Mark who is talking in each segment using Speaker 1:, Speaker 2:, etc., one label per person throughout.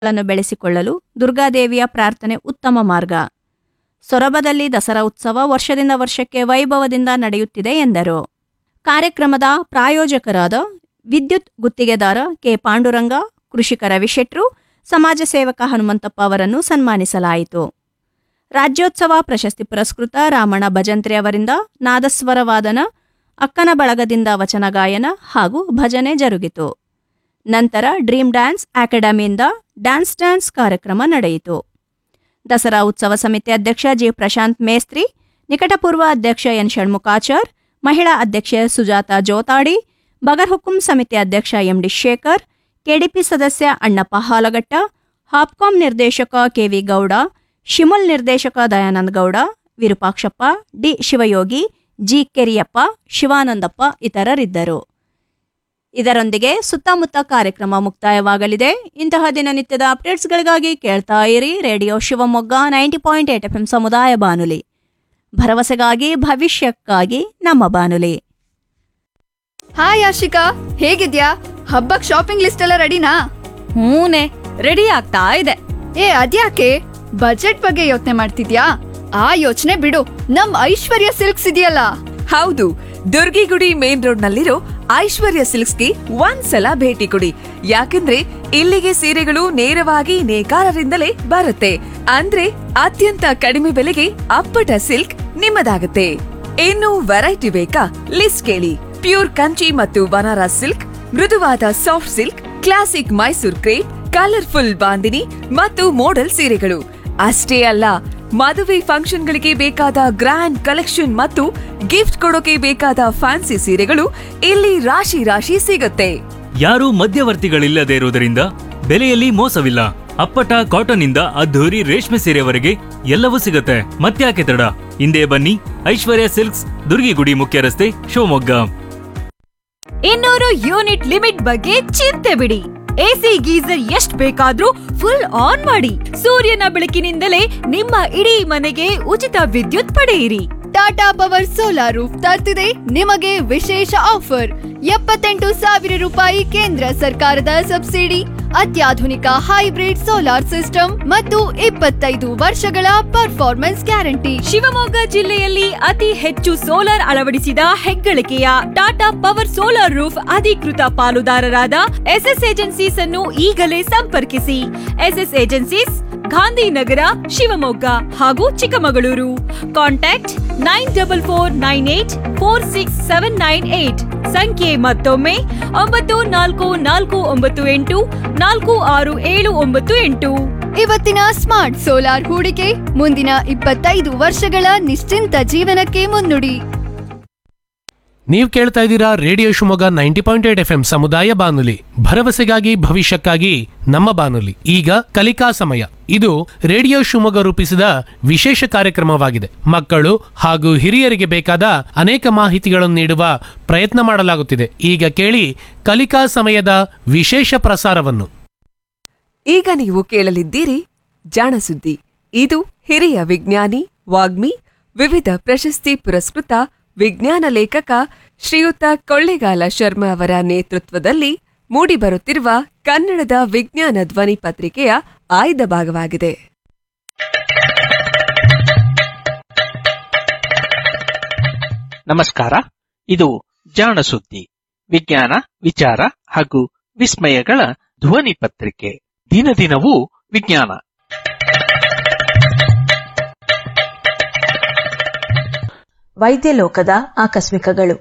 Speaker 1: ಗಳನ್ನು ಬೆಳೆಸಿಕೊಳ್ಳಲು ದುರ್ಗಾದೇವಿಯ ಪ್ರಾರ್ಥನೆ ಉತ್ತಮ ಮಾರ್ಗ ಸೊರಬದಲ್ಲಿ ದಸರಾ ಉತ್ಸವ ವರ್ಷದಿಂದ ವರ್ಷಕ್ಕೆ ವೈಭವದಿಂದ ನಡೆಯುತ್ತಿದೆ ಎಂದರು ಕಾರ್ಯಕ್ರಮದ ಪ್ರಾಯೋಜಕರಾದ ವಿದ್ಯುತ್ ಗುತ್ತಿಗೆದಾರ ಕೆ ಪಾಂಡುರಂಗ ಕೃಷಿಕ ರವಿಶೆಟ್ರು ಸಮಾಜ ಸೇವಕ ಹನುಮಂತಪ್ಪ ಅವರನ್ನು ಸನ್ಮಾನಿಸಲಾಯಿತು ರಾಜ್ಯೋತ್ಸವ ಪ್ರಶಸ್ತಿ ಪುರಸ್ಕೃತ ರಾಮಣ್ಣ ಭಜಂತ್ರಿ ಅವರಿಂದ ನಾದಸ್ವರ ವಾದನ ಅಕ್ಕನ ಬಳಗದಿಂದ ವಚನ ಗಾಯನ ಹಾಗೂ ಭಜನೆ ಜರುಗಿತು ನಂತರ ಡ್ರೀಮ್ ಡ್ಯಾನ್ಸ್ ಅಕಾಡೆಮಿಯಿಂದ ಡ್ಯಾನ್ಸ್ ಡ್ಯಾನ್ಸ್ ಕಾರ್ಯಕ್ರಮ ನಡೆಯಿತು ದಸರಾ ಉತ್ಸವ ಸಮಿತಿ ಅಧ್ಯಕ್ಷ ಜಿ ಪ್ರಶಾಂತ್ ಮೇಸ್ತ್ರಿ ನಿಕಟಪೂರ್ವ ಅಧ್ಯಕ್ಷ ಎನ್ ಷಣ್ಮುಖಾಚಾರ್ ಮಹಿಳಾ ಅಧ್ಯಕ್ಷೆ ಸುಜಾತ ಜೋತಾಡಿ ಬಗರ್ ಹುಕುಂ ಸಮಿತಿ ಅಧ್ಯಕ್ಷ ಎಂಡಿ ಶೇಖರ್ ಕೆಡಿಪಿ ಸದಸ್ಯ ಅಣ್ಣಪ್ಪ ಹಾಲಗಟ್ಟ ಹಾಪ್ಕಾಂ ನಿರ್ದೇಶಕ ಕೆವಿ ಗೌಡ ಶಿಮುಲ್ ನಿರ್ದೇಶಕ ದಯಾನಂದ ಗೌಡ ವಿರೂಪಾಕ್ಷಪ್ಪ ಡಿ ಶಿವಯೋಗಿ ಜಿ ಕೆರಿಯಪ್ಪ ಶಿವಾನಂದಪ್ಪ ಇತರರಿದ್ದರು ಇದರೊಂದಿಗೆ ಸುತ್ತಮುತ್ತ ಕಾರ್ಯಕ್ರಮ ಮುಕ್ತಾಯವಾಗಲಿದೆ ಇಂತಹ ದಿನನಿತ್ಯದ ಅಪ್ಡೇಟ್ಸ್ಗಳಿಗಾಗಿ ಕೇಳ್ತಾ ಇರಿ radio Shivamogga ninety point eight F M ಸಮುದಾಯ ಬಾನುಲಿ ಭರವಸೆಗಾಗಿ ಭವಿಷ್ಯಕ್ಕಾಗಿ ನಮ್ಮ ಬಾನುಲಿ
Speaker 2: ಹಾಯ್ ಆಶಿಕಾ ಹೇಗಿದ್ಯಾ ಹಬ್ಬಕ್ ಶಾಪಿಂಗ್ ಲಿಸ್ಟ್ ಎಲ್ಲ ರೆಡಿನಾ
Speaker 3: ಹೂನೆ ರೆಡಿ ಆಗ್ತಾ ಇದೆ
Speaker 2: ಏ ಅದ್ಯಾಕೆ ಬಜೆಟ್ ಬಗ್ಗೆ ಯೋಚನೆ ಮಾಡ್ತಿದ್ಯಾ ಆ ಯೋಚನೆ ಬಿಡು ನಮ್ ಐಶ್ವರ್ಯ ಸಿಲ್ಕ್ಸ್ ಇದೆಯಲ್ಲ
Speaker 3: ಹೌದು ದುರ್ಗಿಗುಡಿ ಮೇನ್ ರೋಡ್ ನಲ್ಲಿರೋ ಐಶ್ವರ್ಯ ಸಿಲ್ಕ್ಸ್ಗೆ ಒಂದ್ಸಲ ಭೇಟಿ ಕೊಡಿ ಯಾಕಂದ್ರೆ ಇಲ್ಲಿಗೆ ಸೀರೆಗಳು ನೇರವಾಗಿ ನೇಕಾರರಿಂದಲೇ ಬರುತ್ತೆ ಅಂದ್ರೆ ಅತ್ಯಂತ ಕಡಿಮೆ ಬೆಲೆಗೆ ಅಪ್ಪಟ ಸಿಲ್ಕ್ ನಿಮ್ಮದಾಗುತ್ತೆ ಇನ್ನು ವೆರೈಟಿ ಬೇಕಾ ಲಿಸ್ಟ್ ಕೇಳಿ ಪ್ಯೂರ್ ಕಂಚಿ ಮತ್ತು ಬನಾರಸ್ ಸಿಲ್ಕ್ ಮೃದುವಾದ soft silk classic Mysore crepe colourful bandhani ಮತ್ತು ಮೋಡಲ್ ಸೀರೆಗಳು ಅಷ್ಟೇ ಅಲ್ಲ ಮದುವೆ ಫಂಕ್ಷನ್ಗಳಿಗೆ ಬೇಕಾದ ಗ್ರ್ಯಾಂಡ್ ಕಲೆಕ್ಷನ್ ಮತ್ತು ಗಿಫ್ಟ್ ಕೊಡೋಕೆ ಬೇಕಾದ ಫ್ಯಾನ್ಸಿ ಸೀರೆಗಳು ಇಲ್ಲಿ ರಾಶಿ ರಾಶಿ ಸಿಗುತ್ತೆ
Speaker 4: ಯಾರೂ ಮಧ್ಯವರ್ತಿಗಳಿಲ್ಲದೆ ಇರುವುದರಿಂದ ಬೆಲೆಯಲ್ಲಿ ಮೋಸವಿಲ್ಲ ಅಪ್ಪಟ ಕಾಟನ್ ಇಂದ ಅದ್ಧೂರಿ ರೇಷ್ಮೆ ಸೀರೆವರೆಗೆ ಎಲ್ಲವೂ ಸಿಗುತ್ತೆ ಮತ್ತ್ಯಾಕೆ ತಡ ಹಿಂದೆ ಬನ್ನಿ ಐಶ್ವರ್ಯ ಸಿಲ್ಕ್ಸ್ ದುರ್ಗಿಗುಡಿ ಮುಖ್ಯ ರಸ್ತೆ ಶಿವಮೊಗ್ಗ
Speaker 5: ಇನ್ನೂರು ಯೂನಿಟ್ ಲಿಮಿಟ್ ಬಗ್ಗೆ ಚಿಂತೆ ಬಿಡಿ ಎಸಿ ಗೀಸರ್ ಎಷ್ಟ್ ಬೇಕಾದ್ರೂ ಫುಲ್ ಆನ್ ಮಾಡಿ ಸೂರ್ಯನ ಬೆಳಕಿನಿಂದಲೇ ನಿಮ್ಮ ಇಡೀ ಮನೆಗೆ ಉಚಿತ ವಿದ್ಯುತ್ ಪಡೆಯಿರಿ
Speaker 2: ಟಾಟಾ ಪವರ್ ಸೋಲಾರ್ ರೂಫ್ ತರ್ತಿದೆ ನಿಮಗೆ ವಿಶೇಷ ಆಫರ್ ಎಪ್ಪತ್ತೆಂಟು ಸಾವಿರ ರೂಪಾಯಿ ಕೇಂದ್ರ ಸರ್ಕಾರದ ಸಬ್ಸಿಡಿ ಅತ್ಯಾಧುನಿಕ ಹೈಬ್ರಿಡ್ ಸೋಲಾರ್ ಸಿಸ್ಟಮ್ ಮತ್ತು ಇಪ್ಪತ್ತೈದು ವರ್ಷಗಳ ಪರ್ಫಾರ್ಮೆನ್ಸ್ ಗ್ಯಾರಂಟಿ
Speaker 5: ಶಿವಮೊಗ್ಗ ಜಿಲ್ಲೆಯಲ್ಲಿ ಅತಿ ಹೆಚ್ಚು ಸೋಲಾರ್ ಅಳವಡಿಸಿದ ಹೆಗ್ಗಳಿಕೆಯ ಟಾಟಾ ಪವರ್ ಸೋಲಾರ್ ರೂಫ್ ಅಧಿಕೃತ ಪಾಲುದಾರರಾದ ಎಸ್ಎಸ್ ಏಜೆನ್ಸೀಸ್ ಅನ್ನು ಈಗಲೇ ಸಂಪರ್ಕಿಸಿ ಎಸ್ಎಸ್ ಏಜೆನ್ಸೀಸ್ ಗಾಂಧಿನಗರ ಶಿವಮೊಗ್ಗ ಹಾಗೂ Chikkamagaluru contact nine double four nine eight four six seven nine eight ಸಂಖ್ಯೆ ಮತ್ತೊಮ್ಮೆ ಒಂಬತ್ತು ನಾಲ್ಕು ನಾಲ್ಕು ಒಂಬತ್ತು ಎಂಟು ನಾಲ್ಕು ಆರು ಏಳು ಒಂಬತ್ತು ಎಂಟು
Speaker 2: ಇವತ್ತಿನ ಸ್ಮಾರ್ಟ್ ಸೋಲಾರ್ ಹೂಡಿಕೆ ಮುಂದಿನ ಇಪ್ಪತ್ತೈದು ವರ್ಷಗಳ ನಿಶ್ಚಿಂತ ಜೀವನಕ್ಕೆ ಮುನ್ನುಡಿ
Speaker 6: ನೀವು ಕೇಳ್ತಾ ಇದ್ದೀರಾ radio Shivamogga ninety point eight F M ಸಮುದಾಯ ಬಾನುಲಿ ಭರವಸೆಗಾಗಿ ಭವಿಷ್ಯಕ್ಕಾಗಿ ನಮ್ಮ ಬಾನುಲಿ ಈಗ ಕಲಿಕಾ ಸಮಯ ಇದು ರೇಡಿಯೋ ಶಿವಮೊಗ್ಗ ರೂಪಿಸಿದ ವಿಶೇಷ ಕಾರ್ಯಕ್ರಮವಾಗಿದೆ ಮಕ್ಕಳು ಹಾಗೂ ಹಿರಿಯರಿಗೆ ಬೇಕಾದ ಅನೇಕ ಮಾಹಿತಿಗಳನ್ನು ನೀಡುವ ಪ್ರಯತ್ನ ಮಾಡಲಾಗುತ್ತಿದೆ ಈಗ ಕೇಳಿ ಕಲಿಕಾ ಸಮಯದ ವಿಶೇಷ ಪ್ರಸಾರವನ್ನು
Speaker 3: ಈಗ ನೀವು ಕೇಳಲಿದ್ದೀರಿ ಜಾಣಸುದ್ದಿ ಇದು ಹಿರಿಯ ವಿಜ್ಞಾನಿ ವಾಗ್ಮಿ ವಿವಿಧ ಪ್ರಶಸ್ತಿ ಪುರಸ್ಕೃತ ವಿಜ್ಞಾನ ಲೇಖಕ ಶ್ರೀಯುತ ಕೊಳ್ಳೇಗಾಲ ಶರ್ಮಾ ಅವರ ನೇತೃತ್ವದಲ್ಲಿ ಮೂಡಿಬರುತ್ತಿರುವ ಕನ್ನಡದ ವಿಜ್ಞಾನ ಧ್ವನಿ ಪತ್ರಿಕೆಯ ಆಯ್ದ ಭಾಗವಾಗಿದೆ
Speaker 7: ನಮಸ್ಕಾರ ಇದು ಜಾಣ ಸುದ್ದಿ ವಿಜ್ಞಾನ ವಿಚಾರ ಹಾಗೂ ವಿಸ್ಮಯಗಳ ಧ್ವನಿ ಪತ್ರಿಕೆ ದಿನ ದಿನವೂ ವಿಜ್ಞಾನ
Speaker 8: ವೈದ್ಯ ಲೋಕದ ಆಕಸ್ಮಿಕಗಳು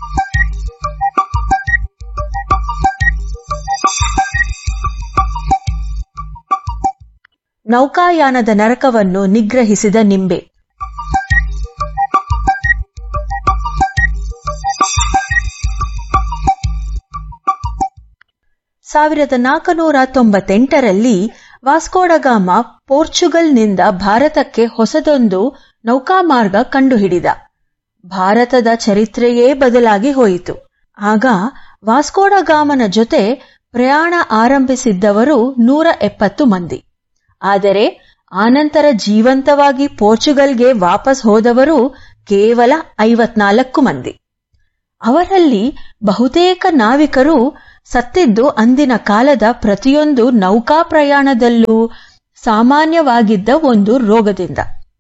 Speaker 8: ನೌಕಾಯಾನದ ನರಕವನ್ನು ನಿಗ್ರಹಿಸಿದ ನಿಂಬೆ ಸಾವಿರದ ನಾಲ್ಕುನೂರ ತೊಂಬತ್ತೆಂಟರಲ್ಲಿ ವಾಸ್ಕೋಡಗಾಮ ಪೋರ್ಚುಗಲ್ನಿಂದ ಭಾರತಕ್ಕೆ ಹೊಸದೊಂದು ನೌಕಾಮಾರ್ಗ ಕಂಡುಹಿಡಿದ ಭಾರತದ ಚರಿತ್ರೆಯೇ ಬದಲಾಗಿ ಹೋಯಿತು ಆಗ ವಾಸ್ಕೋಡಗಾಮನ ಜೊತೆ ಪ್ರಯಾಣ ಆರಂಭಿಸಿದ್ದವರು ನೂರ ಎಪ್ಪತ್ತು ಮಂದಿ ಆದರೆ ಆನಂತರ ಜೀವಂತವಾಗಿ ಪೋರ್ಚುಗಲ್ಗೆ ವಾಪಸ್ ಹೋದವರು ಕೇವಲ ಐವತ್ನಾಲ್ಕು ಮಂದಿ ಅವರಲ್ಲಿ ಬಹುತೇಕ ನಾವಿಕರು ಸತ್ತಿದ್ದು ಅಂದಿನ ಕಾಲದ ಪ್ರತಿಯೊಂದು ನೌಕಾ ಪ್ರಯಾಣದಲ್ಲೂ ಸಾಮಾನ್ಯವಾಗಿದ್ದ ಒಂದು ರೋಗದಿಂದ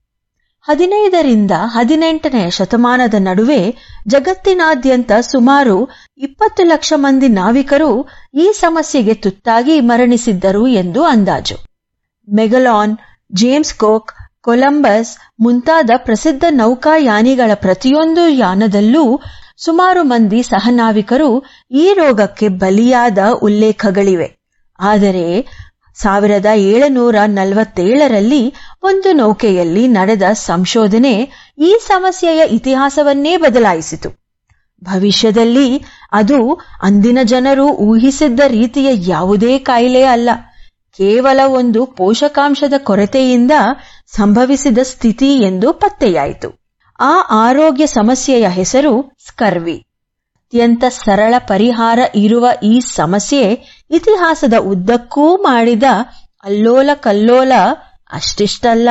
Speaker 8: ಹದಿನೈದರಿಂದ ಹದಿನೆಂಟನೆಯ ಶತಮಾನದ ನಡುವೆ ಜಗತ್ತಿನಾದ್ಯಂತ ಸುಮಾರು ಇಪ್ಪತ್ತು ಲಕ್ಷ ಮಂದಿ ನಾವಿಕರು ಈ ಸಮಸ್ಯೆಗೆ ತುತ್ತಾಗಿ ಮರಣಿಸಿದ್ದರು ಎಂದು ಅಂದಾಜು ಮೆಗಲಾನ್ ಜೇಮ್ಸ್ ಕೋಕ್ ಕೊಲಂಬಸ್ ಮುಂತಾದ ಪ್ರಸಿದ್ಧ ನೌಕಾಯಾನಿಗಳ ಪ್ರತಿಯೊಂದು ಯಾನದಲ್ಲೂ ಸುಮಾರು ಮಂದಿ ಸಹನಾವಿಕರು ಈ ರೋಗಕ್ಕೆ ಬಲಿಯಾದ ಉಲ್ಲೇಖಗಳಿವೆ ಆದರೆ ಸಾವಿರದ ಏಳುನೂರ ನಲವತ್ತೇಳರಲ್ಲಿ ಒಂದು ನೌಕೆಯಲ್ಲಿ ನಡೆದ ಸಂಶೋಧನೆ ಈ ಸಮಸ್ಯೆಯ ಇತಿಹಾಸವನ್ನೇ ಬದಲಾಯಿಸಿತು ಭವಿಷ್ಯದಲ್ಲಿ ಅದು ಅಂದಿನ ಜನರು ಊಹಿಸಿದ್ದ ರೀತಿಯ ಯಾವುದೇ ಕಾಯಿಲೆ ಅಲ್ಲ ಕೇವಲ ಒಂದು ಪೋಷಕಾಂಶದ ಕೊರತೆಯಿಂದ ಸಂಭವಿಸಿದ ಸ್ಥಿತಿ ಎಂದು ಪತ್ತೆಯಾಯಿತು ಆ ಆರೋಗ್ಯ ಸಮಸ್ಯೆಯ ಹೆಸರು ಸ್ಕರ್ವಿ ಅತ್ಯಂತ ಸರಳ ಪರಿಹಾರ ಇರುವ ಈ ಸಮಸ್ಯೆ ಇತಿಹಾಸದ ಉದ್ದಕ್ಕೂ ಮಾಡಿದ ಅಲ್ಲೋಲ ಕಲ್ಲೋಲ ಅಷ್ಟಿಷ್ಟಲ್ಲ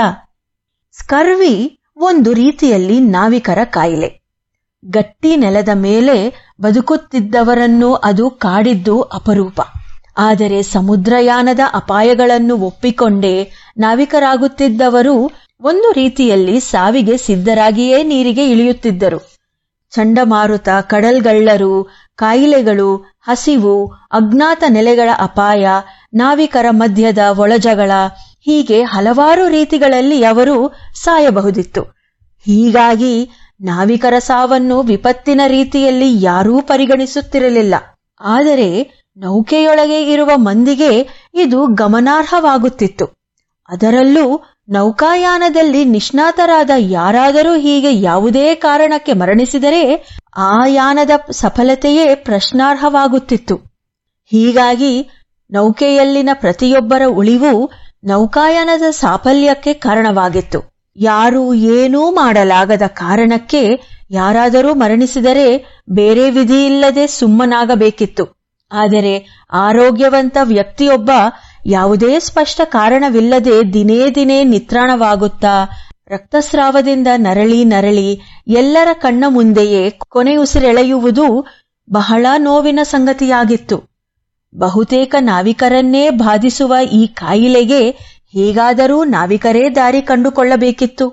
Speaker 8: ಸ್ಕರ್ವಿ ಒಂದು ರೀತಿಯಲ್ಲಿ ನಾವಿಕರ ಕಾಯಿಲೆ ಗಟ್ಟಿ ನೆಲದ ಮೇಲೆ ಬದುಕುತ್ತಿದ್ದವರನ್ನು ಅದು ಕಾಡಿದ್ದು ಅಪರೂಪ ಆದರೆ ಸಮುದ್ರಯಾನದ ಅಪಾಯಗಳನ್ನು ಒಪ್ಪಿಕೊಂಡೇ ನಾವಿಕರಾಗುತ್ತಿದ್ದವರು ಒಂದು ರೀತಿಯಲ್ಲಿ ಸಾವಿಗೆ ಸಿದ್ಧರಾಗಿಯೇ ನೀರಿಗೆ ಇಳಿಯುತ್ತಿದ್ದರು ಚಂಡಮಾರುತ ಕಡಲ್ಗಳ್ಳರು ಕಾಯಿಲೆಗಳು ಹಸಿವು ಅಜ್ಞಾತ ನೆಲೆಗಳ ಅಪಾಯ ನಾವಿಕರ ಮಧ್ಯದ ಒಳಜಗಳ ಹೀಗೆ ಹಲವಾರು ರೀತಿಗಳಲ್ಲಿ ಅವರು ಸಾಯಬಹುದಿತ್ತು ಹೀಗಾಗಿ ನಾವಿಕರ ಸಾವನ್ನು ವಿಪತ್ತಿನ ರೀತಿಯಲ್ಲಿ ಯಾರೂ ಪರಿಗಣಿಸುತ್ತಿರಲಿಲ್ಲ ಆದರೆ ನೌಕೆಯೊಳಗೆ ಇರುವ ಮಂದಿಗೆ ಇದು ಗಮನಾರ್ಹವಾಗುತ್ತಿತ್ತು ಅದರಲ್ಲೂ ನೌಕಾಯಾನದಲ್ಲಿ ನಿಷ್ಣಾತರಾದ ಯಾರಾದರೂ ಹೀಗೆ ಯಾವುದೇ ಕಾರಣಕ್ಕೆ ಮರಣಿಸಿದರೆ ಆ ಯಾನದ ಸಫಲತೆಯೇ ಪ್ರಶ್ನಾರ್ಹವಾಗುತ್ತಿತ್ತು ಹೀಗಾಗಿ ನೌಕೆಯಲ್ಲಿನ ಪ್ರತಿಯೊಬ್ಬರ ಉಳಿವು ನೌಕಾಯಾನದ ಸಾಫಲ್ಯಕ್ಕೆ ಕಾರಣವಾಗಿತ್ತು ಯಾರೂ ಏನೂ ಮಾಡಲಾಗದ ಕಾರಣಕ್ಕೆ ಯಾರಾದರೂ ಮರಣಿಸಿದರೆ ಬೇರೆ ವಿಧಿಯಿಲ್ಲದೆ ಸುಮ್ಮನಾಗಬೇಕಿತ್ತು ಆದರೆ ಆರೋಗ್ಯವಂತ ವ್ಯಕ್ತಿಯೊಬ್ಬ ಯಾವುದೇ ಸ್ಪಷ್ಟ ಕಾರಣವಿಲ್ಲದೆ ದಿನೇ ದಿನೇ ನಿತ್ರಾಣವಾಗುತ್ತಾ ರಕ್ತಸ್ರಾವದಿಂದ ನರಳಿ ನರಳಿ ಎಲ್ಲರ ಕಣ್ಣ ಮುಂದೆಯೇ ಕೊನೆಯುಸಿರೆಳೆಯುವುದು ಬಹಳ ನೋವಿನ ಸಂಗತಿಯಾಗಿತ್ತು ಬಹುತೇಕ ನಾವಿಕರನ್ನೇ ಬಾಧಿಸುವ ಈ ಕಾಯಿಲೆಗೆ ಹೇಗಾದರೂ ನಾವಿಕರೇ ದಾರಿ ಕಂಡುಕೊಳ್ಳಬೇಕಿತ್ತು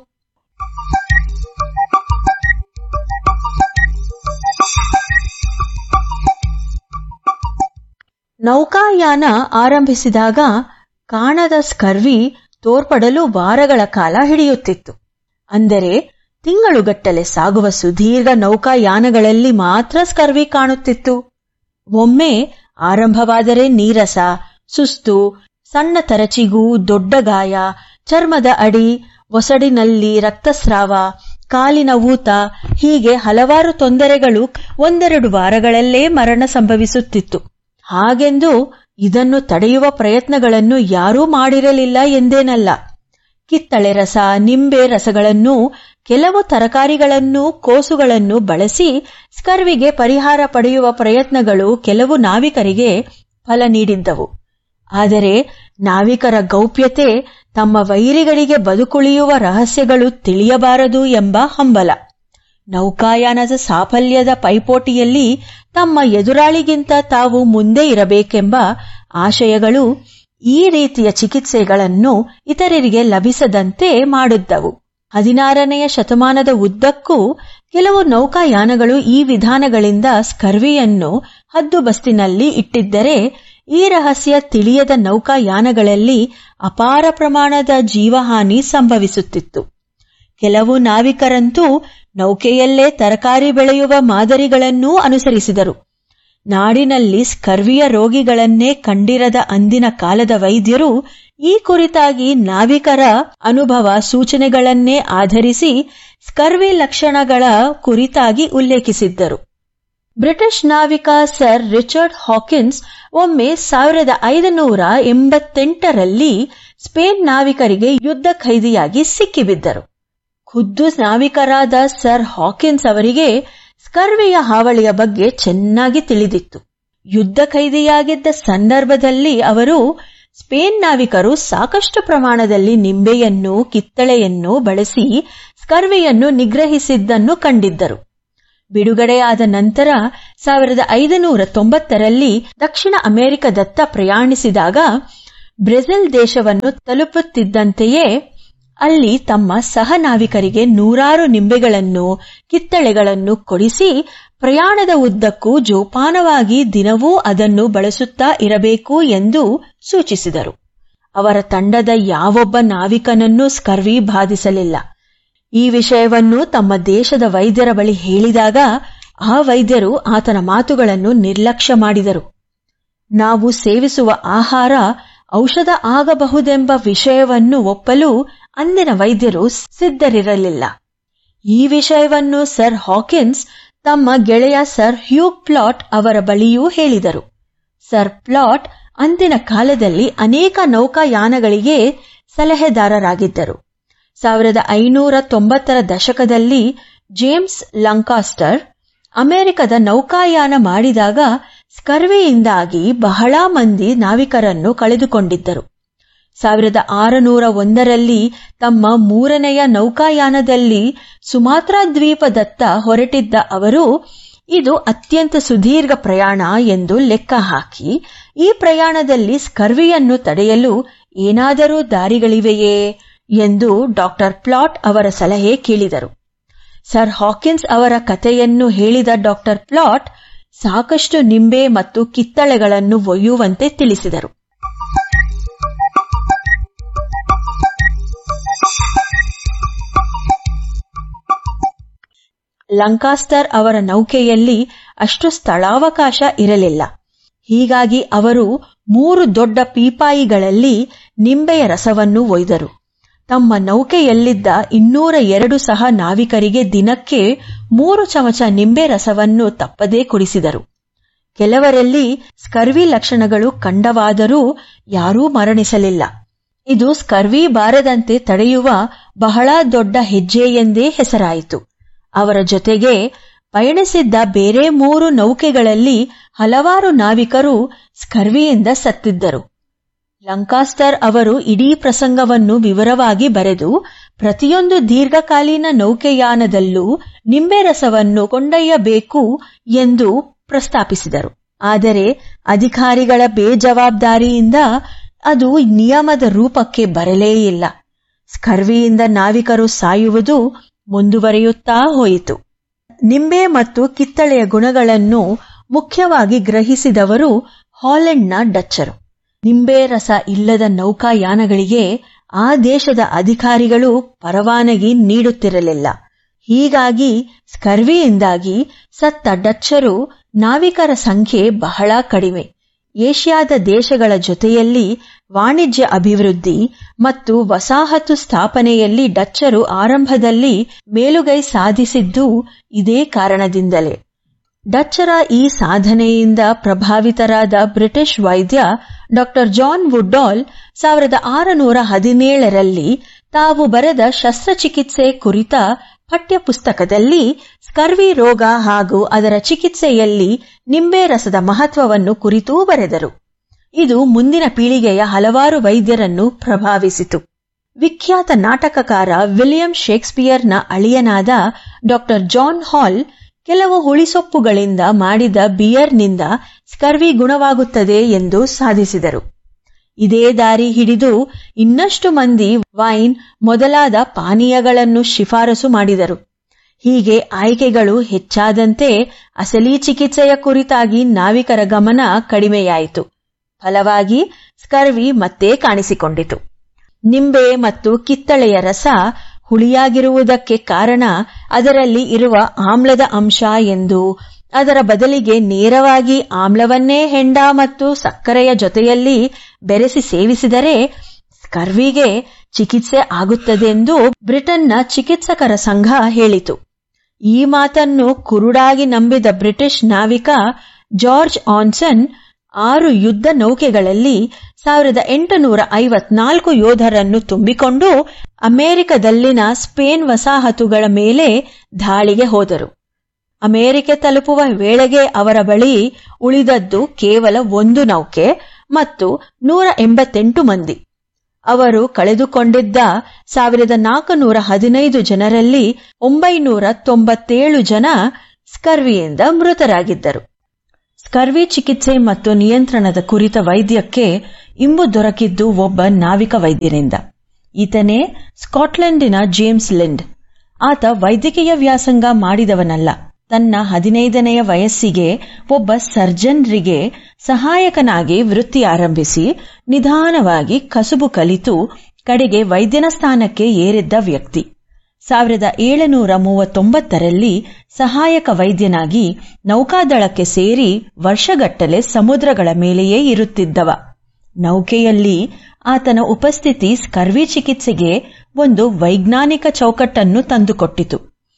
Speaker 8: ನೌಕಾಯಾನ ಆರಂಭಿಸಿದಾಗ ಕಾಣದ ಸ್ಕರ್ವಿ ತೋರ್ಪಡಲು ವಾರಗಳ ಕಾಲ ಹಿಡಿಯುತ್ತಿತ್ತು ಅಂದರೆ ತಿಂಗಳುಗಟ್ಟಲೆ ಸಾಗುವ ಸುದೀರ್ಘ ನೌಕಾಯಾನಗಳಲ್ಲಿ ಮಾತ್ರ ಸ್ಕರ್ವಿ ಕಾಣುತ್ತಿತ್ತು ಒಮ್ಮೆ ಆರಂಭವಾದರೆ ನೀರಸ ಸುಸ್ತು ಸಣ್ಣ ತರಚಿಗೂ ದೊಡ್ಡ ಗಾಯ ಚರ್ಮದ ಅಡಿ ಒಸಡಿನಲ್ಲಿ ರಕ್ತಸ್ರಾವ ಕಾಲಿನ ಊತ ಹೀಗೆ ಹಲವಾರು ತೊಂದರೆಗಳು ಒಂದೆರಡು ವಾರಗಳಲ್ಲೇ ಮರಣ ಸಂಭವಿಸುತ್ತಿತ್ತು ಹಾಗೆಂದು ಇದನ್ನು ತಡೆಯುವ ಪ್ರಯತ್ನಗಳನ್ನು ಯಾರೂ ಮಾಡಿರಲಿಲ್ಲ ಎಂದೇನಲ್ಲ ಕಿತ್ತಳೆ ರಸ ನಿಂಬೆ ರಸಗಳನ್ನು ಕೆಲವು ತರಕಾರಿಗಳನ್ನು ಕೋಸುಗಳನ್ನು ಬಳಸಿ ಸ್ಕರ್ವಿಗೆ ಪರಿಹಾರ ಪಡೆಯುವ ಪ್ರಯತ್ನಗಳು ಕೆಲವು ನಾವಿಕರಿಗೆ ಫಲ ನೀಡಿದ್ದವು ಆದರೆ ನಾವಿಕರ ಗೌಪ್ಯತೆ ತಮ್ಮ ವೈರಿಗಳಿಗೆ ಬದುಕುಳಿಯುವ ರಹಸ್ಯಗಳು ತಿಳಿಯಬಾರದು ಎಂಬ ಹಂಬಲ ನೌಕಾಯಾನದ ಸಾಫಲ್ಯದ ಪೈಪೋಟಿಯಲ್ಲಿ ತಮ್ಮ ಎದುರಾಳಿಗಿಂತ ತಾವು ಮುಂದೆ ಇರಬೇಕೆಂಬ ಆಶಯಗಳು ಈ ರೀತಿಯ ಚಿಕಿತ್ಸೆಗಳನ್ನು ಇತರರಿಗೆ ಲಭಿಸದಂತೆ ಮಾಡಿದ್ದವು ಹದಿನಾರನೆಯ ಶತಮಾನದ ಉದ್ದಕ್ಕೂ ಕೆಲವು ನೌಕಾಯಾನಗಳು ಈ ವಿಧಾನಗಳಿಂದ ಸ್ಕರ್ವಿಯನ್ನು ಹದ್ದುಬಸ್ತಿನಲ್ಲಿ ಇಟ್ಟಿದ್ದರೆ ಈ ರಹಸ್ಯ ತಿಳಿಯದ ನೌಕಾಯಾನಗಳಲ್ಲಿ ಅಪಾರ ಪ್ರಮಾಣದ ಜೀವಹಾನಿ ಸಂಭವಿಸುತ್ತಿತ್ತು ಕೆಲವು ನಾವಿಕರಂತೂ ನೌಕೆಯಲ್ಲೇ ತರಕಾರಿ ಬೆಳೆಯುವ ಮಾದರಿಗಳನ್ನೂ ಅನುಸರಿಸಿದರು ನಾಡಿನಲ್ಲಿ ಸ್ಕರ್ವಿಯ ರೋಗಿಗಳನ್ನೇ ಕಂಡಿರದ ಅಂದಿನ ಕಾಲದ ವೈದ್ಯರು ಈ ಕುರಿತಾಗಿ ನಾವಿಕರ ಅನುಭವ ಸೂಚನೆಗಳನ್ನೇ ಆಧರಿಸಿ ಸ್ಕರ್ವಿ ಲಕ್ಷಣಗಳ ಕುರಿತಾಗಿ ಉಲ್ಲೇಖಿಸಿದ್ದರು ಬ್ರಿಟಿಷ್ ನಾವಿಕ ಸರ್ ರಿಚರ್ಡ್ ಹಾಕಿನ್ಸ್ ಒಮ್ಮೆ ಸಾವಿರದ ಐದುನೂರ ಎಂಬತ್ತೆಂಟರಲ್ಲಿ ಸ್ಪೇನ್ ನಾವಿಕರಿಗೆ ಯುದ್ಧ ಖೈದಿಯಾಗಿ ಸಿಕ್ಕಿಬಿದ್ದರು ಖುದ್ದು ನಾವಿಕರಾದ ಸರ್ ಹಾಕಿನ್ಸ್ ಅವರಿಗೆ ಸ್ಕರ್ವಿಯ ಹಾವಳಿಯ ಬಗ್ಗೆ ಚೆನ್ನಾಗಿ ತಿಳಿದಿತ್ತು ಯುದ್ಧ ಖೈದಿಯಾಗಿದ್ದ ಸಂದರ್ಭದಲ್ಲಿ ಅವರು ಸ್ಪೇನ್ ನಾವಿಕರು ಸಾಕಷ್ಟು ಪ್ರಮಾಣದಲ್ಲಿ ನಿಂಬೆಯನ್ನು ಕಿತ್ತಳೆಯನ್ನು ಬಳಸಿ ಸ್ಕರ್ವಿಯನ್ನು ನಿಗ್ರಹಿಸಿದ್ದನ್ನು ಕಂಡಿದ್ದರು ಬಿಡುಗಡೆಯಾದ ನಂತರ ಸಾವಿರದ ಐದುನೂರ ತೊಂಬತ್ತರಲ್ಲಿ ದಕ್ಷಿಣ ಅಮೆರಿಕದತ್ತ ಪ್ರಯಾಣಿಸಿದಾಗ ಬ್ರೆಜಿಲ್ ದೇಶವನ್ನು ತಲುಪುತ್ತಿದ್ದಂತೆಯೇ ಅಲ್ಲಿ ತಮ್ಮ ಸಹ ನಾವಿಕರಿಗೆ ನೂರಾರು ನಿಂಬೆಗಳನ್ನು ಕಿತ್ತಳೆಗಳನ್ನು ಕೊಡಿಸಿ ಪ್ರಯಾಣದ ಉದ್ದಕ್ಕೂ ಜೋಪಾನವಾಗಿ ದಿನವೂ ಅದನ್ನು ಬಳಸುತ್ತಾ ಇರಬೇಕು ಎಂದು ಸೂಚಿಸಿದರು ಅವರ ತಂಡದ ಯಾವೊಬ್ಬ ನಾವಿಕನನ್ನೂ ಸ್ಕರ್ವಿ ಬಾಧಿಸಲಿಲ್ಲ ಈ ವಿಷಯವನ್ನು ತಮ್ಮ ದೇಶದ ವೈದ್ಯರ ಬಳಿ ಹೇಳಿದಾಗ ಆ ವೈದ್ಯರು ಆತನ ಮಾತುಗಳನ್ನು ನಿರ್ಲಕ್ಷ್ಯ ಮಾಡಿದರು ನಾವು ಸೇವಿಸುವ ಆಹಾರ ಔಷಧ ಆಗಬಹುದೆಂಬ ವಿಷಯವನ್ನು ಒಪ್ಪಲು ಅಂದಿನ ವೈದ್ಯರು ಸಿದ್ಧರಿರಲಿಲ್ಲ ಈ ವಿಷಯವನ್ನು ಸರ್ ಹಾಕಿನ್ಸ್ ತಮ್ಮ ಗೆಳೆಯ ಸರ್ ಹ್ಯೂಗ್ ಪ್ಲಾಟ್ ಅವರ ಬಳಿಯೂ ಹೇಳಿದರು ಸರ್ ಪ್ಲಾಟ್ ಅಂದಿನ ಕಾಲದಲ್ಲಿ ಅನೇಕ ನೌಕಾಯಾನಗಳಿಗೆ ಸಲಹೆದಾರರಾಗಿದ್ದರು ಸಾವಿರದ ಐನೂರ ತೊಂಬತ್ತರ ದಶಕದಲ್ಲಿ ಜೇಮ್ಸ್ ಲಂಕಾಸ್ಟರ್ ಅಮೆರಿಕದ ನೌಕಾಯಾನ ಮಾಡಿದಾಗ ಸ್ಕರ್ವಿಯಿಂದಾಗಿ ಬಹಳ ಮಂದಿ ನಾವಿಕರನ್ನು ಕಳೆದುಕೊಂಡಿದ್ದರು ಸಾವಿರದ ಆರುನೂರ ಒಂದರಲ್ಲಿ ತಮ್ಮ ಮೂರನೆಯ ನೌಕಾಯಾನದಲ್ಲಿ ಸುಮಾತ್ರಾ ದ್ವೀಪದತ್ತ ಹೊರಟಿದ್ದ ಅವರು ಇದು ಅತ್ಯಂತ ಸುದೀರ್ಘ ಪ್ರಯಾಣ ಎಂದು ಲೆಕ್ಕ ಹಾಕಿ ಈ ಪ್ರಯಾಣದಲ್ಲಿ ಸ್ಕರ್ವಿಯನ್ನು ತಡೆಯಲು ಏನಾದರೂ ದಾರಿಗಳಿವೆಯೇ ಎಂದು ಡಾಕ್ಟರ್ ಪ್ಲಾಟ್ ಅವರ ಸಲಹೆ ಕೇಳಿದರು ಸರ್ ಹಾಕಿನ್ಸ್ ಅವರ ಕಥೆಯನ್ನು ಹೇಳಿದ ಡಾಕ್ಟರ್ ಪ್ಲಾಟ್ ಸಾಕಷ್ಟು ನಿಂಬೆ ಮತ್ತು ಕಿತ್ತಳೆಗಳನ್ನು ಒಯ್ಯುವಂತೆ ತಿಳಿಸಿದರು ಲಂಕಾಸ್ಟರ್ ಅವರ ನೌಕೆಯಲ್ಲಿ ಅಷ್ಟು ಸ್ಥಳಾವಕಾಶ ಇರಲಿಲ್ಲ ಹೀಗಾಗಿ ಅವರು ಮೂರು ದೊಡ್ಡ ಪೀಪಾಯಿಗಳಲ್ಲಿ ನಿಂಬೆಯ ರಸವನ್ನು ಒಯ್ದರು ತಮ್ಮ ನೌಕೆಯಲ್ಲಿದ್ದ ಇನ್ನೂರ ಎರಡು ಸಹ ನಾವಿಕರಿಗೆ ದಿನಕ್ಕೆ ಮೂರು ಚಮಚ ನಿಂಬೆ ರಸವನ್ನು ತಪ್ಪದೇ ಕುಡಿಸಿದರು ಕೆಲವರಲ್ಲಿ ಸ್ಕರ್ವಿ ಲಕ್ಷಣಗಳು ಕಂಡವಾದರೂ ಯಾರೂ ಮರಣಿಸಲಿಲ್ಲ ಇದು ಸ್ಕರ್ವಿ ಬಾರದಂತೆ ತಡೆಯುವ ಬಹಳ ದೊಡ್ಡ ಹೆಜ್ಜೆ ಎಂದೇ ಹೆಸರಾಯಿತು ಅವರ ಜೊತೆಗೆ ಪಯಣಿಸಿದ್ದ ಬೇರೆ ಮೂರು ನೌಕೆಗಳಲ್ಲಿ ಹಲವಾರು ನಾವಿಕರು ಸ್ಕರ್ವಿಯಿಂದ ಸತ್ತಿದ್ದರು ಲಂಕಾಸ್ಟರ್ ಅವರು ಇಡೀ ಪ್ರಸಂಗವನ್ನು ವಿವರವಾಗಿ ಬರೆದು ಪ್ರತಿಯೊಂದು ದೀರ್ಘಕಾಲೀನ ನೌಕೆಯಾನದಲ್ಲೂ ನಿಂಬೆ ರಸವನ್ನು ಕೊಂಡೊಯ್ಯಬೇಕು ಎಂದು ಪ್ರಸ್ತಾಪಿಸಿದರು ಆದರೆ ಅಧಿಕಾರಿಗಳ ಬೇಜವಾಬ್ದಾರಿಯಿಂದ ಅದು ನಿಯಮದ ರೂಪಕ್ಕೆ ಬರಲೇ ಇಲ್ಲ ಸ್ಕರ್ವಿಯಿಂದ ನಾವಿಕರು ಸಾಯುವುದು ಮುಂದುವರಿಯುತ್ತಾ ಹೋಯಿತು ನಿಂಬೆ ಮತ್ತು ಕಿತ್ತಳೆಯ ಗುಣಗಳನ್ನು ಮುಖ್ಯವಾಗಿ ಗ್ರಹಿಸಿದವರು ಹಾಲೆಂಡ್ನ ಡಚ್ಚರು ನಿಂಬೆ ರಸ ಇಲ್ಲದ ನೌಕಾಯಾನಗಳಿಗೆ ಆ ದೇಶದ ಅಧಿಕಾರಿಗಳು ಪರವಾನಗಿ ನೀಡುತ್ತಿರಲಿಲ್ಲ ಹೀಗಾಗಿ ಸ್ಕರ್ವಿಯಿಂದಾಗಿ ಸತ್ತ ಡಚ್ಚರು ನಾವಿಕರ ಸಂಖ್ಯೆ ಬಹಳ ಕಡಿಮೆ ಏಷ್ಯಾದ ದೇಶಗಳ ಜೊತೆಯಲ್ಲಿ ವಾಣಿಜ್ಯ ಅಭಿವೃದ್ಧಿ ಮತ್ತು ವಸಾಹತು ಸ್ಥಾಪನೆಯಲ್ಲಿ ಡಚ್ಚರು ಆರಂಭದಲ್ಲಿ ಮೇಲುಗೈ ಸಾಧಿಸಿದ್ದು ಇದೇ ಕಾರಣದಿಂದಲೇ ಡಚ್ಚರ ಈ ಸಾಧನೆಯಿಂದ ಪ್ರಭಾವಿತರಾದ ಬ್ರಿಟಿಷ್ ವೈದ್ಯ ಡಾಕ್ಟರ್ ಜಾನ್ ವುಡ್ಡಾಲ್ ಸಾವಿರದ ಆರುನೂರ ಹದಿನೇಳರಲ್ಲಿ ತಾವು ಬರೆದ ಶಸ್ತ್ರಚಿಕಿತ್ಸೆ ಕುರಿತ ಪಠ್ಯಪುಸ್ತಕದಲ್ಲಿ ಸ್ಕರ್ವಿ ರೋಗ ಹಾಗೂ ಅದರ ಚಿಕಿತ್ಸೆಯಲ್ಲಿ ನಿಂಬೆ ರಸದ ಮಹತ್ವವನ್ನು ಕುರಿತೂ ಬರೆದರು ಇದು ಮುಂದಿನ ಪೀಳಿಗೆಯ ಹಲವಾರು ವೈದ್ಯರನ್ನು ಪ್ರಭಾವಿಸಿತು ವಿಖ್ಯಾತ ನಾಟಕಕಾರ ವಿಲಿಯಂ ಶೇಕ್ಸ್ಪಿಯರ್ನ ಅಳಿಯನಾದ ಡಾಕ್ಟರ್ ಜಾನ್ ಹಾಲ್ ಕೆಲವು ಹುಳಿಸೊಪ್ಪುಗಳಿಂದ ಮಾಡಿದ ಬಿಯರ್ನಿಂದ ಸ್ಕರ್ವಿ ಗುಣವಾಗುತ್ತದೆ ಎಂದು ಸಾಧಿಸಿದರು ಇದೇ ದಾರಿ ಹಿಡಿದು ಇನ್ನಷ್ಟು ಮಂದಿ ವೈನ್ ಮೊದಲಾದ ಪಾನೀಯಗಳನ್ನು ಶಿಫಾರಸು ಮಾಡಿದರು ಹೀಗೆ ಆಯ್ಕೆಗಳು ಹೆಚ್ಚಾದಂತೆ ಅಸಲಿ ಚಿಕಿತ್ಸೆಯ ಕುರಿತಾಗಿ ನಾವಿಕರ ಗಮನ ಕಡಿಮೆಯಾಯಿತು ಫಲವಾಗಿ ಸ್ಕರ್ವಿ ಮತ್ತೆ ಕಾಣಿಸಿಕೊಂಡಿತು ನಿಂಬೆ ಮತ್ತು ಕಿತ್ತಳೆಯ ರಸ ಹುಳಿಯಾಗಿರುವುದಕ್ಕೆ ಕಾರಣ ಅದರಲ್ಲಿ ಇರುವ ಆಮ್ಲದ ಅಂಶ ಎಂದು ಅದರ ಬದಲಿಗೆ ನೇರವಾಗಿ ಆಮ್ಲವನ್ನೇ ಹೆಂಡ ಮತ್ತು ಸಕ್ಕರೆಯ ಜೊತೆಯಲ್ಲಿ ಬೆರೆಸಿ ಸೇವಿಸಿದರೆ ಸ್ಕರ್ವಿಗೆ ಚಿಕಿತ್ಸೆ ಆಗುತ್ತದೆಂದು ಬ್ರಿಟನ್ನ ಚಿಕಿತ್ಸಕರ ಸಂಘ ಹೇಳಿತು ಈ ಮಾತನ್ನು ಕುರುಡಾಗಿ ನಂಬಿದ ಬ್ರಿಟಿಷ್ ನಾವಿಕ ಜಾರ್ಜ್ ಆನ್ಸನ್ ಆರು ಯುದ್ಧ ನೌಕೆಗಳಲ್ಲಿ ಸಾವಿರದ ಎಂಟುನೂರ ಐವತ್ನಾಲ್ಕು ಯೋಧರನ್ನು ತುಂಬಿಕೊಂಡು ಅಮೆರಿಕದಲ್ಲಿನ ಸ್ಪೇನ್ ವಸಾಹತುಗಳ ಮೇಲೆ ದಾಳಿಗೆ ಹೋದರು ಅಮೆರಿಕೆ ತಲುಪುವ ವೇಳೆಗೆ ಅವರ ಬಳಿ ಉಳಿದದ್ದು ಕೇವಲ ಒಂದು ನೌಕೆ ಮತ್ತು ನೂರ ಎಂಬತ್ತೆಂಟು ಮಂದಿ ಅವರು ಕಳೆದುಕೊಂಡಿದ್ದ ಸಾವಿರದ ನಾಲ್ಕುನೂರ ಹದಿನೈದು ಜನರಲ್ಲಿ ಒಂಬೈನೂರ ತೊಂಬತ್ತೇಳು ಜನ ಸ್ಕರ್ವಿಯಿಂದ ಮೃತರಾಗಿದ್ದರು ಸ್ಕರ್ವಿ ಚಿಕಿತ್ಸೆ ಮತ್ತು ನಿಯಂತ್ರಣದ ಕುರಿತ ವೈದ್ಯಕ್ಕೆ ಇಂಬು ದೊರಕಿದ್ದು ಒಬ್ಬ ನಾವಿಕ ವೈದ್ಯರಿಂದ ಈತನೇ ಸ್ಕಾಟ್ಲೆಂಡಿನ ಜೇಮ್ಸ್ ಲಿಂಡ್ ಆತ ವೈದ್ಯಕೀಯ ವ್ಯಾಸಂಗ ಮಾಡಿದವನಲ್ಲ ತನ್ನ ಹದಿನೈದನೆಯ ವಯಸ್ಸಿಗೆ ಒಬ್ಬ ಸರ್ಜನ್ರಿಗೆ ಸಹಾಯಕನಾಗಿ ವೃತ್ತಿ ಆರಂಭಿಸಿ ನಿಧಾನವಾಗಿ ಕಸುಬು ಕಲಿತು ಕಡೆಗೆ ವೈದ್ಯನ ಸ್ಥಾನಕ್ಕೆ ಏರಿದ್ದ ವ್ಯಕ್ತಿ ಸಾವಿರದ ಏಳುನೂರ ಮೂವತ್ತೊಂಬತ್ತರಲ್ಲಿ ಸಹಾಯಕ ವೈದ್ಯನಾಗಿ ನೌಕಾದಳಕ್ಕೆ ಸೇರಿ ವರ್ಷಗಟ್ಟಲೆ ಸಮುದ್ರಗಳ ಮೇಲೆಯೇ ಇರುತ್ತಿದ್ದವ ನೌಕೆಯಲ್ಲಿ ಆತನ ಉಪಸ್ಥಿತಿ ಸ್ಕರ್ವಿ ಚಿಕಿತ್ಸೆಗೆ ಒಂದು ವೈಜ್ಞಾನಿಕ ಚೌಕಟ್ಟನ್ನು ತಂದುಕೊಟ್ಟಿತು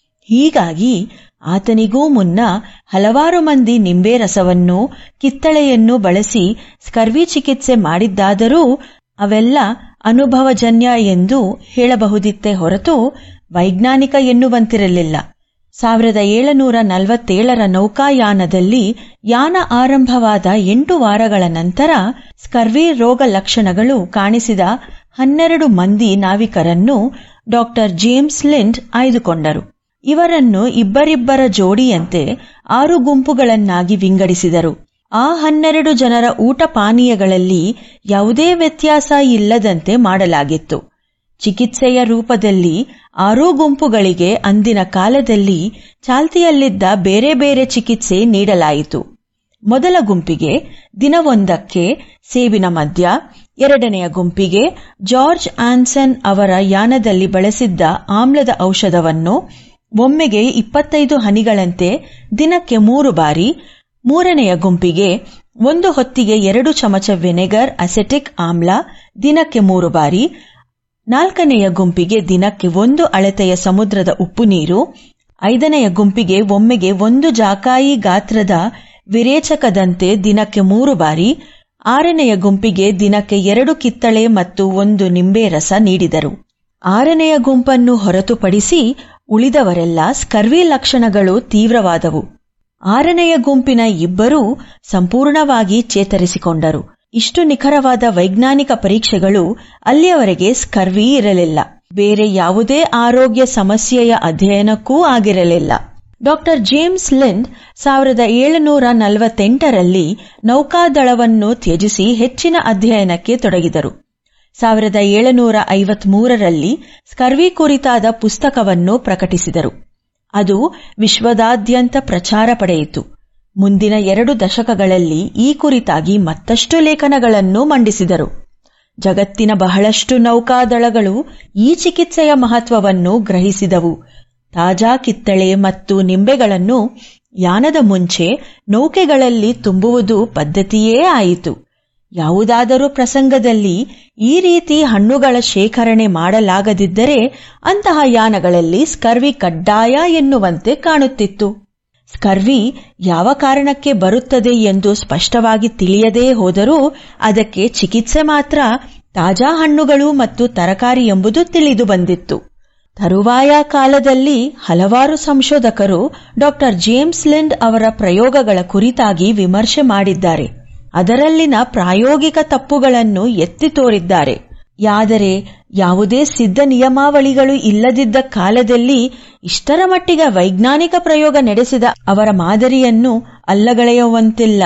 Speaker 8: ಹೀಗಾಗಿ ಆತನಿಗೂ ಮುನ್ನ ಹಲವಾರು ಮಂದಿ ನಿಂಬೆ ರಸವನ್ನು ಕಿತ್ತಳೆಯನ್ನು ಬಳಸಿ ಸ್ಕರ್ವಿ ಚಿಕಿತ್ಸೆ ಮಾಡಿದ್ದಾದರೂ ಅವೆಲ್ಲ ಅನುಭವಜನ್ಯ ಎಂದು ಹೇಳಬಹುದಿತ್ತೇ ಹೊರತು ವೈಜ್ಞಾನಿಕ ಎನ್ನುವಂತಿರಲಿಲ್ಲ ಸಾವಿರದ ಏಳುನೂರ ನಲವತ್ತೇಳರ ನೌಕಾಯಾನದಲ್ಲಿ ಯಾನ ಆರಂಭವಾದ ಎಂಟು ವಾರಗಳ ನಂತರ ಸ್ಕರ್ವಿ ರೋಗ ಲಕ್ಷಣಗಳು ಕಾಣಿಸಿದ ಹನ್ನೆರಡು ಮಂದಿ ನಾವಿಕರನ್ನು ಡಾಕ್ಟರ್ ಜೇಮ್ಸ್ ಲಿಂಡ್ ಆಯ್ದುಕೊಂಡರು ಇವರನ್ನು ಇಬ್ಬರಿಬ್ಬರ ಜೋಡಿಯಂತೆ ಆರು ಗುಂಪುಗಳನ್ನಾಗಿ ವಿಂಗಡಿಸಿದರು ಆ ಹನ್ನೆರಡು ಜನರ ಊಟ ಪಾನೀಯಗಳಲ್ಲಿ ಯಾವುದೇ ವ್ಯತ್ಯಾಸ ಇಲ್ಲದಂತೆ ಮಾಡಲಾಗಿತ್ತು ಚಿಕಿತ್ಸೆಯ ರೂಪದಲ್ಲಿ ಆರೂ ಗುಂಪುಗಳಿಗೆ ಅಂದಿನ ಕಾಲದಲ್ಲಿ ಚಾಲ್ತಿಯಲ್ಲಿದ್ದ ಬೇರೆ ಬೇರೆ ಚಿಕಿತ್ಸೆ ನೀಡಲಾಯಿತು ಮೊದಲ ಗುಂಪಿಗೆ ದಿನವೊಂದಕ್ಕೆ ಸೇಬಿನ ಮದ್ಯ ಎರಡನೆಯ ಗುಂಪಿಗೆ ಜಾರ್ಜ್ ಆನ್ಸನ್ ಅವರ ಯಾನದಲ್ಲಿ ಬಳಸಿದ್ದ ಆಮ್ಲದ ಔಷಧವನ್ನು ಒಮ್ಮೆಗೆ ಇಪ್ಪತ್ತೈದು ಹನಿಗಳಂತೆ ದಿನಕ್ಕೆ ಮೂರು ಬಾರಿ ಮೂರನೆಯ ಗುಂಪಿಗೆ ಒಂದು ಹೊತ್ತಿಗೆ ಎರಡು ಚಮಚ ವಿನೆಗರ್ ಅಸೆಟಿಕ್ ಆಮ್ಲ ದಿನಕ್ಕೆ ಮೂರು ಬಾರಿ ನಾಲ್ಕನೆಯ ಗುಂಪಿಗೆ ದಿನಕ್ಕೆ ಒಂದು ಅಳತೆಯ ಸಮುದ್ರದ ಉಪ್ಪು ನೀರು ಐದನೆಯ ಗುಂಪಿಗೆ ಒಮ್ಮೆಗೆ ಒಂದು ಜಾಕಾಯಿ ಗಾತ್ರದ ವಿರೇಚಕದಂತೆ ದಿನಕ್ಕೆ ಮೂರು ಬಾರಿ ಆರನೆಯ ಗುಂಪಿಗೆ ದಿನಕ್ಕೆ ಎರಡು ಕಿತ್ತಳೆ ಮತ್ತು ಒಂದು ನಿಂಬೆ ರಸ ನೀಡಿದರು ಆರನೆಯ ಗುಂಪನ್ನು ಹೊರತುಪಡಿಸಿ ಉಳಿದವರೆಲ್ಲ ಸ್ಕರ್ವಿ ಲಕ್ಷಣಗಳು ತೀವ್ರವಾದವು ಆರನೆಯ ಗುಂಪಿನ ಇಬ್ಬರೂ ಸಂಪೂರ್ಣವಾಗಿ ಚೇತರಿಸಿಕೊಂಡರು ಇಷ್ಟು ನಿಖರವಾದ ವೈಜ್ಞಾನಿಕ ಪರೀಕ್ಷೆಗಳು ಅಲ್ಲಿಯವರೆಗೆ ಸ್ಕರ್ವಿ ಇರಲಿಲ್ಲ ಬೇರೆ ಯಾವುದೇ ಆರೋಗ್ಯ ಸಮಸ್ಯೆಯ ಅಧ್ಯಯನಕ್ಕೂ ಆಗಿರಲಿಲ್ಲ ಡಾಕ್ಟರ್ ಜೇಮ್ಸ್ ಲಿಂಡ್ ಸಾವಿರದ ಏಳುನೂರ ನಲವತ್ತೆಂಟರಲ್ಲಿ ನೌಕಾದಳವನ್ನು ತ್ಯಜಿಸಿ ಹೆಚ್ಚಿನ ಅಧ್ಯಯನಕ್ಕೆ ತೊಡಗಿದರು ಸಾವಿರದ ಏಳುನೂರ ಐವತ್ಮೂರರಲ್ಲಿ ಸ್ಕರ್ವಿ ಕುರಿತಾದ ಪುಸ್ತಕವನ್ನು ಪ್ರಕಟಿಸಿದರು ಅದು ವಿಶ್ವದಾದ್ಯಂತ ಪ್ರಚಾರ ಪಡೆಯಿತು ಮುಂದಿನ ಎರಡು ದಶಕಗಳಲ್ಲಿ ಈ ಕುರಿತಾಗಿ ಮತ್ತಷ್ಟು ಲೇಖನಗಳನ್ನು ಮಂಡಿಸಿದರು ಜಗತ್ತಿನ ಬಹಳಷ್ಟು ನೌಕಾದಳಗಳು ಈ ಚಿಕಿತ್ಸೆಯ ಮಹತ್ವವನ್ನು ಗ್ರಹಿಸಿದವು ತಾಜಾ ಕಿತ್ತಳೆ ಮತ್ತು ನಿಂಬೆಗಳನ್ನು ಯಾನದ ಮುಂಚೆ ನೌಕೆಗಳಲ್ಲಿ ತುಂಬುವುದು ಪದ್ಧತಿಯೇ ಆಯಿತು ಯಾವುದಾದರೂ ಪ್ರಸಂಗದಲ್ಲಿ ಈ ರೀತಿ ಹಣ್ಣುಗಳ ಶೇಖರಣೆ ಮಾಡಲಾಗದಿದ್ದರೆ ಅಂತಹ ಯಾನಗಳಲ್ಲಿ ಸ್ಕರ್ವಿ ಕಡ್ಡಾಯ ಎನ್ನುವಂತೆ ಕಾಣುತ್ತಿತ್ತು ಸ್ಕರ್ವಿ ಯಾವ ಕಾರಣಕ್ಕೆ ಬರುತ್ತದೆ ಎಂದು ಸ್ಪಷ್ಟವಾಗಿ ತಿಳಿಯದೇ ಹೋದರೂ ಅದಕ್ಕೆ ಚಿಕಿತ್ಸೆ ಮಾತ್ರ ತಾಜಾ ಹಣ್ಣುಗಳು ಮತ್ತು ತರಕಾರಿ ಎಂಬುದು ತಿಳಿದು ಬಂದಿತ್ತು ತರುವಾಯ ಕಾಲದಲ್ಲಿ ಹಲವಾರು ಸಂಶೋಧಕರು ಡಾಕ್ಟರ್ ಜೇಮ್ಸ್ ಲಿಂಡ್ ಅವರ ಪ್ರಯೋಗಗಳ ಕುರಿತಾಗಿ ವಿಮರ್ಶೆ ಮಾಡಿದ್ದಾರೆ ಅದರಲ್ಲಿನ ಪ್ರಾಯೋಗಿಕ ತಪ್ಪುಗಳನ್ನು ಎತ್ತಿ ತೋರಿದ್ದಾರೆ ಯಾದರೆ ಯಾವುದೇ ಸಿದ್ಧ ನಿಯಮಾವಳಿಗಳು ಇಲ್ಲದಿದ್ದ ಕಾಲದಲ್ಲಿ ಇಷ್ಟರ ಮಟ್ಟಿಗೆ ವೈಜ್ಞಾನಿಕ ಪ್ರಯೋಗ ನಡೆಸಿದ ಅವರ ಮಾದರಿಯನ್ನು ಅಲ್ಲಗಳೆಯುವಂತಿಲ್ಲ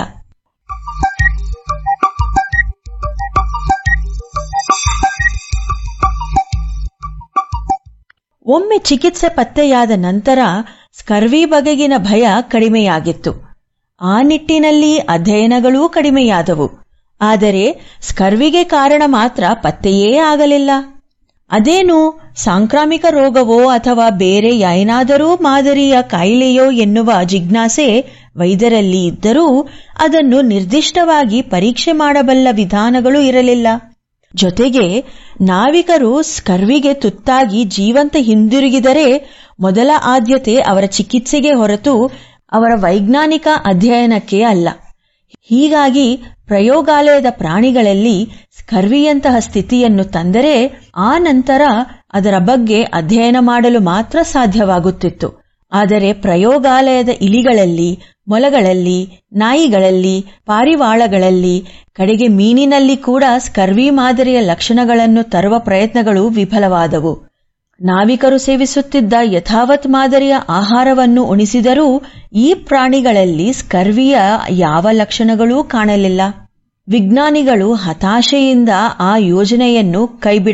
Speaker 8: ಒಮ್ಮೆ ಚಿಕಿತ್ಸೆ ಪತ್ತೆಯಾದ ನಂತರ ಸ್ಕರ್ವಿ ಬಗೆಗಿನ ಭಯ ಕಡಿಮೆಯಾಗಿತ್ತು ಆ ನಿಟ್ಟಿನಲ್ಲಿ ಅಧ್ಯಯನಗಳೂ ಕಡಿಮೆಯಾದವು ಆದರೆ ಸ್ಕರ್ವಿಗೆ ಕಾರಣ ಮಾತ್ರ ಪತ್ತೆಯೇ ಆಗಲಿಲ್ಲ ಅದೇನು ಸಾಂಕ್ರಾಮಿಕ ರೋಗವೋ ಅಥವಾ ಬೇರೆ ಏನಾದರೂ ಮಾದರಿಯ ಕಾಯಿಲೆಯೋ ಎನ್ನುವ ಜಿಜ್ಞಾಸೆ ವೈದ್ಯರಲ್ಲಿ ಇದ್ದರೂ ಅದನ್ನು ನಿರ್ದಿಷ್ಟವಾಗಿ ಪರೀಕ್ಷೆ ಮಾಡಬಲ್ಲ ವಿಧಾನಗಳು ಇರಲಿಲ್ಲ ಜೊತೆಗೆ ನಾವಿಕರು ಸ್ಕರ್ವಿಗೆ ತುತ್ತಾಗಿ ಜೀವಂತ ಹಿಂದಿರುಗಿದರೆ ಮೊದಲ ಆದ್ಯತೆ ಅವರ ಚಿಕಿತ್ಸೆಗೆ ಹೊರತು ಅವರ ವೈಜ್ಞಾನಿಕ ಅಧ್ಯಯನಕ್ಕೆ ಅಲ್ಲ ಹೀಗಾಗಿ ಪ್ರಯೋಗಾಲಯದ ಪ್ರಾಣಿಗಳಲ್ಲಿ ಸ್ಕರ್ವಿಯಂತಹ ಸ್ಥಿತಿಯನ್ನು ತಂದರೆ ಆ ನಂತರ ಅದರ ಬಗ್ಗೆ ಅಧ್ಯಯನ ಮಾಡಲು ಮಾತ್ರ ಸಾಧ್ಯವಾಗುತ್ತಿತ್ತು ಆದರೆ ಪ್ರಯೋಗಾಲಯದ ಇಲಿಗಳಲ್ಲಿ ಮೊಲಗಳಲ್ಲಿ ನಾಯಿಗಳಲ್ಲಿ ಪಾರಿವಾಳಗಳಲ್ಲಿ ಕಡೆಗೆ ಮೀನಿನಲ್ಲಿ ಕೂಡ ಸ್ಕರ್ವಿ ಮಾದರಿಯ ಲಕ್ಷಣಗಳನ್ನು ತರುವ ಪ್ರಯತ್ನಗಳು ವಿಫಲವಾದವು ನಾವಿಕರು ಸೇವಿಸುತ್ತಿದ್ದ ಯಥಾವತ್ ಮಾದರಿಯ ಆಹಾರವನ್ನು ಉಣಿಸಿದರೂ ಈ ಪ್ರಾಣಿಗಳಲ್ಲಿ ಸ್ಕರ್ವಿಯ ಯಾವ ಲಕ್ಷಣಗಳೂ ಕಾಣಲಿಲ್ಲ ವಿಜ್ಞಾನಿಗಳು ಹತಾಶೆಯಿಂದ ಆ ಯೋಜನೆಯನ್ನು ಕೈಬಿಡ